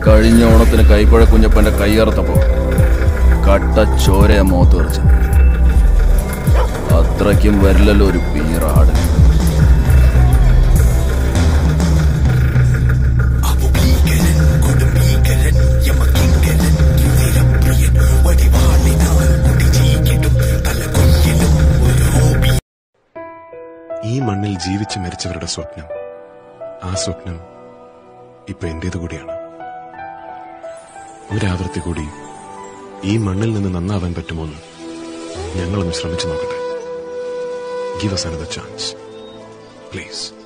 കഴിഞ്ഞ ഓണത്തിന് കൈപ്പഴ കുഞ്ഞപ്പന്റെ കയ്യറുത്തപ്പോ കട്ട ചോരയ മോത്ത് തെറിച്ചു അത്രയ്ക്കും വരില്ലല്ലോ ഒരു പീറാട് ഈ മണ്ണിൽ ജീവിച്ചു മരിച്ചവരുടെ സ്വപ്നം ആ സ്വപ്നം ഇപ്പൊ എന്റേത് കൂടിയാണ് ഒരാവൃത്തി കൂടി ഈ മണ്ണിൽ നിന്ന് നന്നാവാൻ പറ്റുമോന്ന് ഞങ്ങളൊന്ന് ശ്രമിച്ചു നോക്കട്ടെ give us another chance please